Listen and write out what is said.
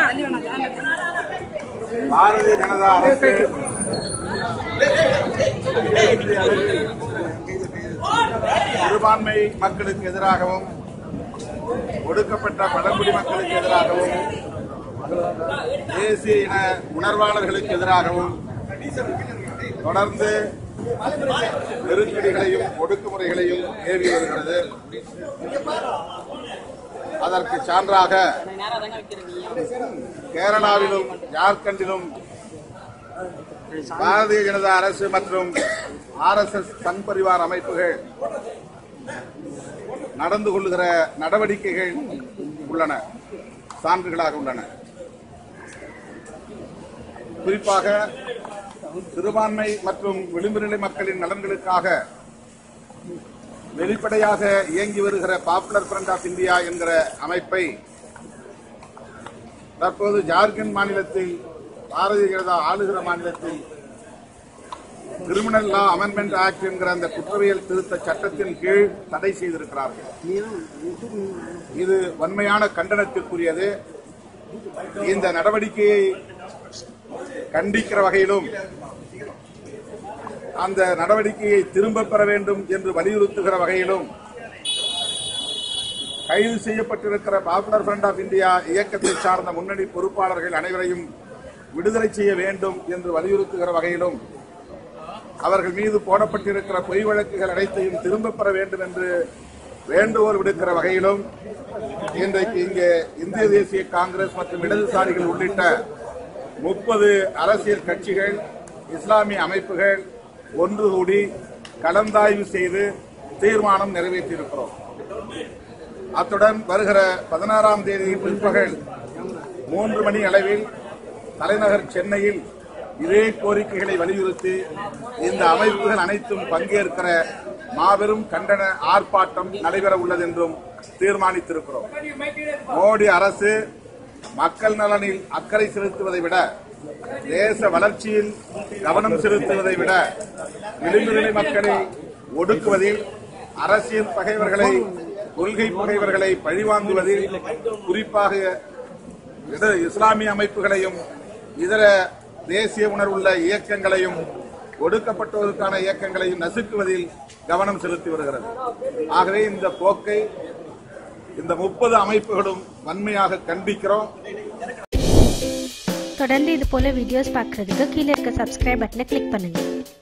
பாரதிய ஜனதா அரசு சிறுபான்மை மக்களுக்கு எதிராகவும் ஒடுக்கப்பட்ட பழங்குடி மக்களுக்கு எதிராகவும் தேசிய இன உணர்வாளர்களுக்கு எதிராகவும் தொடர்ந்து நெருக்கடிகளையும் ஒடுக்குமுறைகளையும் ஏவி வருகிறது அதற்கு சான்றாக கேரளாவிலும் ஜார்க்கண்டிலும் பாரதிய ஜனதா அரசு மற்றும் R S S Sangh Parivar அமைப்புகள் நடந்து கொள்ளுகிற நடவடிக்கைகள் உள்ளன சான்றுகளாக உள்ளன குறிப்பாக சிறுபான்மை மற்றும் விளிம்பு நிலை மக்களின் நலன்களுக்காக வெளிப்படையாக இயங்கி வருகிற பாப்புலர் ஃப்ரண்ட் ஆஃப் இந்தியா என்கிற அமைப்பை தற்போது ஜார்க்கண்ட் மாநிலத்தில் பாரதிய ஜனதா ஆளுகிற மாநிலத்தில் கிரிமினல் லா அமெண்ட்மெண்ட் ஆக்ட் என்கிற அந்த குற்றவியல் திருத்த சட்டத்தின் கீழ் தடை செய்திருக்கிறார்கள் இது வன்மையான கண்டனத்திற்குரியது இந்த நடவடிக்கையை கண்டிக்கிற வகையிலும் அந்த நடவடிக்கையை திரும்பப் பெற வேண்டும் என்று வலியுறுத்துகிற வகையிலும் கைது செய்யப்பட்டிருக்கிற பாப்புலர் ஃப்ரண்ட் ஆஃப் இந்தியா இயக்கத்தை சார்ந்த முன்னணி பொறுப்பாளர்கள் அனைவரையும் விடுதலை செய்ய வேண்டும் என்று வலியுறுத்துகிற வகையிலும் அவர்கள் மீது போடப்பட்டிருக்கிற பொய் வழக்குகள் அனைத்தையும் திரும்பப் பெற வேண்டும் என்று வேண்டுகோள் விடுக்கிற வகையிலும் இன்றைக்கு இங்கே இந்திய தேசிய காங்கிரஸ் மற்றும் இடதுசாரிகள் உள்ளிட்ட முப்பது அரசியல் கட்சிகள் இஸ்லாமிய அமைப்புகள் ஒன்று கூடி கலந்தாய்வு செய்து தீர்மானம் நிறைவேற்றியிருக்கிறோம் அத்துடன் வருகிற பதினாறாம் தேதி பிற்பகல் மூன்று மணி அளவில் தலைநகர் சென்னையில் இதே கோரிக்கைகளை வலியுறுத்தி இந்த அமைப்புகள் அனைத்தும் பங்கேற்கிற மாபெரும் கண்டன ஆர்ப்பாட்டம் நடைபெற உள்ளது என்றும் தீர்மானித்திருக்கிறோம் மோடி அரசு மக்கள் நலனில் அக்கறை செலுத்துவதை விட தேச வளர்ச்சியில் கவனம் செலுத்துவதை விட விளிம்பு நிலை மக்களை ஒடுக்குவதில் அரசியல் பகைவர்களை கொள்கை பகைவர்களை பழிவாங்குவதில் குறிப்பாக இட- இஸ்லாமிய அமைப்புகளையும் இதர தேசிய உணர்வுள்ள இயக்கங்களையும் ஒடுக்கப்பட்டோருக்கான இயக்கங்களையும் நசுக்குவதில் கவனம் செலுத்தி வருகிறது ஆகவே இந்த போக்கை இந்த முப்பது அமைப்புகளும் வன்மையாக கண்டிக்கிறோம் தொடர்ந்து இது போல வீடியோஸ் பார்க்குறதுக்கு கீழே இருக்க சப்ஸ்கிரைப் பட்டனை கிளிக் பண்ணுங்கள்